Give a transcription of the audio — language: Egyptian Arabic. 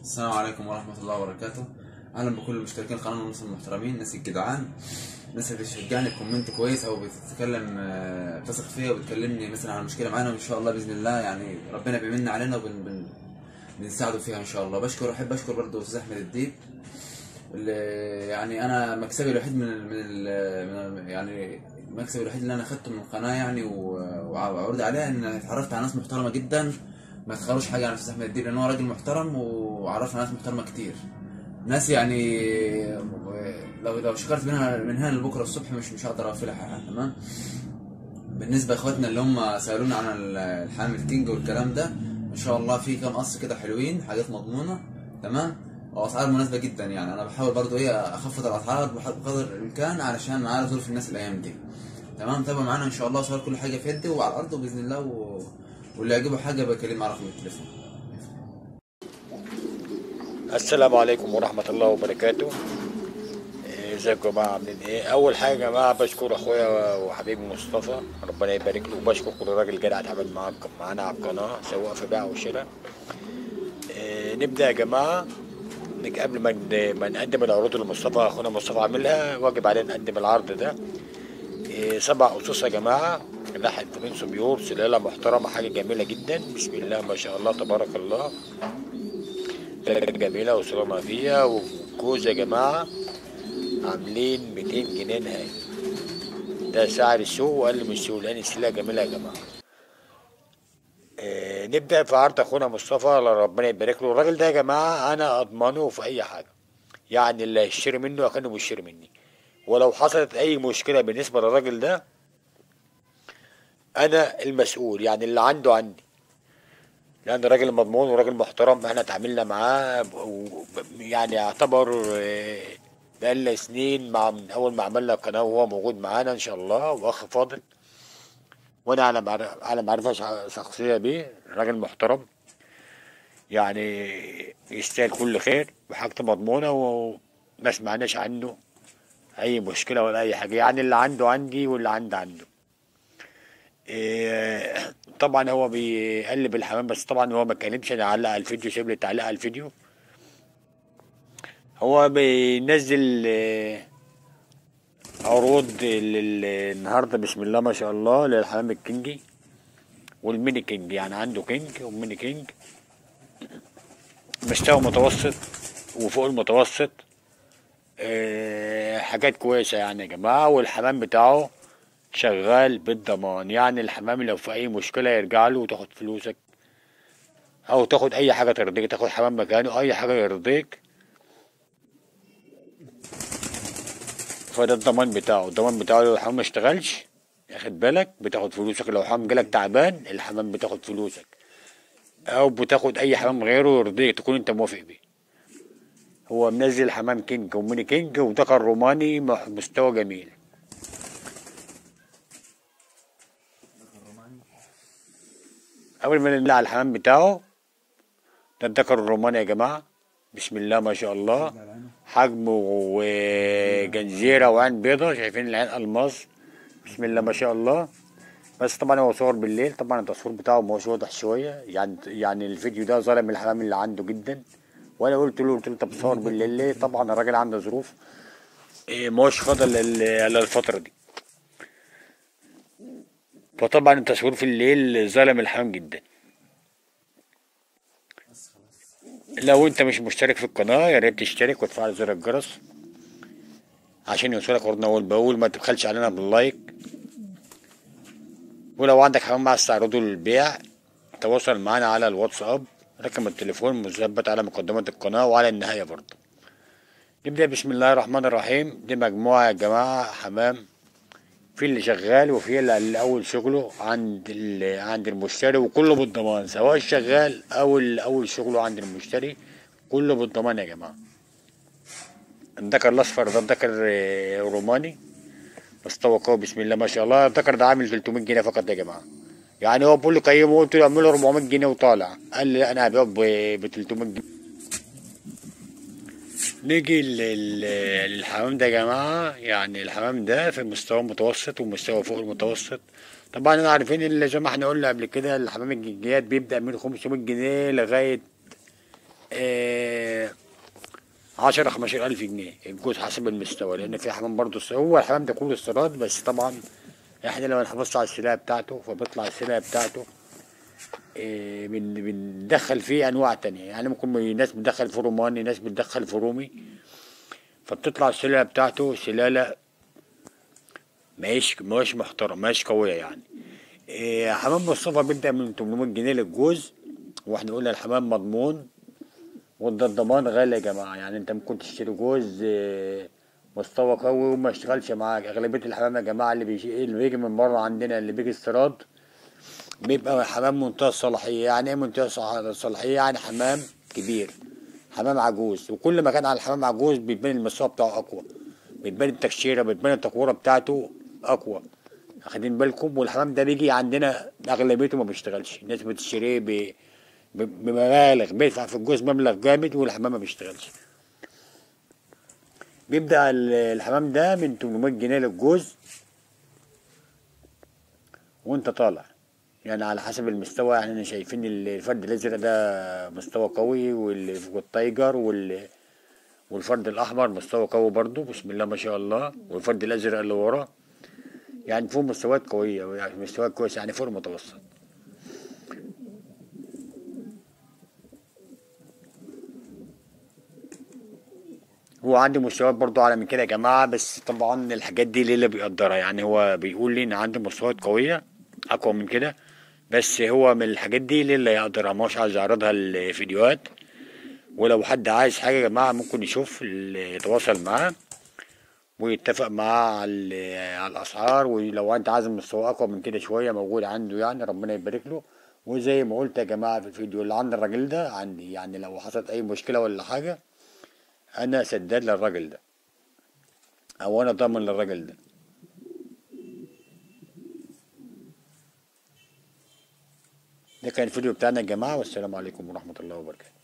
السلام عليكم ورحمة الله وبركاته أهلا بكل المشتركين القناة والناس المحترمين الناس الجدعان الناس اللي بتشجعني بكومنت كويس أو بتتكلم آه، بتثق فيا وبتكلمني مثلا عن مشكلة معانا وإن شاء الله بإذن الله يعني ربنا بيمن علينا وبن بن بنساعده فيها إن شاء الله بشكر أحب أشكر برضه أستاذ أحمد الديب اللي يعني أنا مكسبي الوحيد من ال من, ال من ال يعني المكسب الوحيد اللي أنا أخدته من القناة يعني و- وأعود عليها إن اتعرفت على ناس محترمة جدا ما تخلوش حاجه عن استاذ احمد الدين لان هو راجل محترم وعرفنا ناس محترمه كتير ناس يعني لو لو شكرت منها من هنا لبكره الصبح مش مش هقدر اغفلها حقها تمام بالنسبه لاخواتنا اللي هم سالونا عن ال- الحامل كينج والكلام ده ان شاء الله في كام قص كده حلوين حاجات مضمونه تمام واسعار مناسبه جدا يعني انا بحاول برضو ايه اخفض الاسعار بح- بقدر الامكان علشان عارف ظروف الناس الايام دي تمام تابعوا معانا ان شاء الله صور كل حاجه في يدي وعلى الارض باذن الله و... واللي يعجبه حاجه بكلمه على رقم التليفون السلام عليكم ورحمة الله وبركاته إيه، ازيكم يا جماعة عاملين ايه أول حاجة يا جماعة بشكر أخويا وحبيبي مصطفى ربنا يبارك له وبشكر كل راجل جدع اتعامل معاك معانا على القناة سواء في بيع وشراء إيه، نبدأ يا جماعة نك- قبل ما ن- ما نقدم العروض اللي مصطفى أخونا مصطفى عاملها واجب علينا نقدم العرض ده إيه، سبع أسس يا جماعة لحم فرنسو بيور سلالة محترمة حاجة جميلة جدا بسم الله ما شاء الله تبارك الله جميلة وصرنا فيها والجوز يا جماعة عاملين 200 جنيه نهائي ده سعر السوق وأقل من السوق لأن السلة جميلة يا جماعة آه نبدأ في عرض أخونا مصطفى الله ربنا يبارك له الراجل ده يا جماعة أنا أضمنه في أي حاجة يعني اللي هيشتري منه أكنه بيشتري مني ولو حصلت أي مشكلة بالنسبة للراجل ده أنا المسؤول يعني اللي عنده عندي لأن راجل مضمون وراجل محترم احنا اتعاملنا معاه ب- و- ب- يعني يعتبر آه، بقالنا سنين مع من أول ما عملنا القناة وهو موجود معانا إن شاء الله وأخ فاضل وأنا على معرفة على معرفة شع- شخصية بيه راجل محترم يعني يستاهل كل خير وحاجته مضمونة وما سمعناش عنه أي مشكلة ولا أي حاجة يعني اللي عنده عندي واللي عندي عنده إيه، طبعا هو بيقلب الحمام بس طبعا هو ما اتكلمش انا علق على الفيديو سيب لي تعليق على الفيديو هو بينزل آه، عروض لل- النهارده بسم الله ما شاء الله للحمام الكينجي والميني كينج يعني عنده كينج وميني كينج مستوى متوسط وفوق المتوسط آه، حاجات كويسة يعني يا جماعة والحمام بتاعه شغال بالضمان يعني الحمام لو في أي مشكلة يرجع له وتاخد فلوسك أو تاخد أي حاجة ترضيك تاخد حمام مكانه أي حاجة يرضيك فده الضمان بتاعه الضمان بتاعه لو الحمام ما اشتغلش ياخد بالك بتاخد فلوسك لو حمام جالك تعبان الحمام بتاخد فلوسك أو بتاخد أي حمام غيره يرضيك تكون أنت موافق بيه هو منزل حمام كينج وميني كينج وذكر روماني مح- مستوى جميل اول ما نطلع على الحمام بتاعه ده الذكر الروماني يا جماعه بسم الله ما شاء الله حجمه وجنزيره وعين بيضه شايفين العين الماس بسم الله ما شاء الله بس طبعا هو صور بالليل طبعا التصوير بتاعه مش واضح شويه يعني يعني الفيديو ده ظلم الحمام اللي عنده جدا وانا قلت له قلت له طب تصور بالليل ليه طبعا الراجل عنده ظروف إيه، مش فاضل لل- للفتره دي فطبعا التصوير في الليل ظلم الحمام جدا لو انت مش مشترك في القناة يا ريت تشترك وتفعل زر الجرس عشان يوصلك عروضنا اول باول ما تبخلش علينا باللايك ولو عندك حمام عايز تعرضه للبيع تواصل معانا على الواتساب رقم التليفون مثبت على مقدمة القناة وعلى النهاية برضه نبدأ بسم الله الرحمن الرحيم دي مجموعة يا جماعة حمام في اللي شغال وفي اللي اللي اول شغله عند ال- عند المشتري وكله بالضمان سواء الشغال او اللي اول شغله عند المشتري كله بالضمان يا جماعه الذكر الاصفر ده الذكر آه، روماني مستوى قوي بسم الله ما شاء الله الذكر ده عامل 300 جنيه فقط يا جماعه يعني هو بقول له قيمه قلت له اعمله 400 جنيه وطالع قال لي انا هبيعه ب 300 جنيه نيجي لل- للحمام ده يا جماعة يعني الحمام ده في مستوى متوسط ومستوى فوق المتوسط طبعا احنا عارفين اللي زي ما احنا قلنا قبل كده الحمام الجنجيات بيبدأ من 500 جنيه لغاية آه، عشرة خمستاشر ألف جنيه الجوز حسب المستوى لأن في حمام برضه س- هو الحمام ده كله استيراد بس طبعا احنا لما نحافظش على السلاية بتاعته فبيطلع السلاية بتاعته آه، بن- بندخل فيه أنواع تانية يعني ممكن م- ناس بتدخل في روماني ناس بتدخل في رومي فبتطلع السلالة بتاعته سلالة ماهيش ماهيش محترم ماهيش قوية يعني إيه حمام مصطفى بيبدأ من 800 جنيه للجوز واحنا قلنا الحمام مضمون وده الضمان غالي يا جماعة يعني انت ممكن تشتري جوز إيه، مستوى قوي وما يشتغلش معاك أغلبية الحمام يا جماعة اللي بيجي اللي بيجي من بره عندنا اللي بيجي استيراد بيبقى حمام منتهى الصلاحية يعني ايه منتهى الصح- الصلاحية يعني حمام كبير حمام عجوز وكل ما كان على الحمام عجوز بيبان المستوى بتاعه أقوى بتبان التكشيرة بتبان التكورة بتاعته أقوى واخدين بالكم والحمام ده بيجي عندنا أغلبيته ما بيشتغلش الناس بتشتريه ب- ب- بمبالغ بيدفع في الجوز مبلغ جامد والحمام ما بيشتغلش بيبدأ ال- الحمام ده من 800 جنيه للجوز وانت طالع يعني على حسب المستوى يعني احنا شايفين الفرد الازرق ده مستوى قوي وال- والتايجر وال والفرد الاحمر مستوى قوي برضو بسم الله ما شاء الله والفرد الازرق اللي وراه يعني فوق مستويات قويه يعني مستويات كويسه يعني فوق المتوسط هو عنده مستويات برضو اعلى من كده يا جماعه بس طبعا الحاجات دي ليه اللي بيقدرها يعني هو بيقول لي ان عنده مستويات قويه اقوى من كده بس هو من الحاجات دي ليه اللي يقدرها مش عايز يعرضها الفيديوهات ولو حد عايز حاجه يا جماعه ممكن يشوف ال- يتواصل معاه ويتفق معاه على ال- على الاسعار ولو انت عايز مستوى اقوى من كده شويه موجود عنده يعني ربنا يبارك له وزي ما قلت يا جماعه في الفيديو اللي عند الراجل ده عندي يعني لو حصلت اي مشكله ولا حاجه انا سداد للراجل ده او انا ضامن للراجل ده ده كان الفيديو بتاعنا يا جماعه والسلام عليكم ورحمه الله وبركاته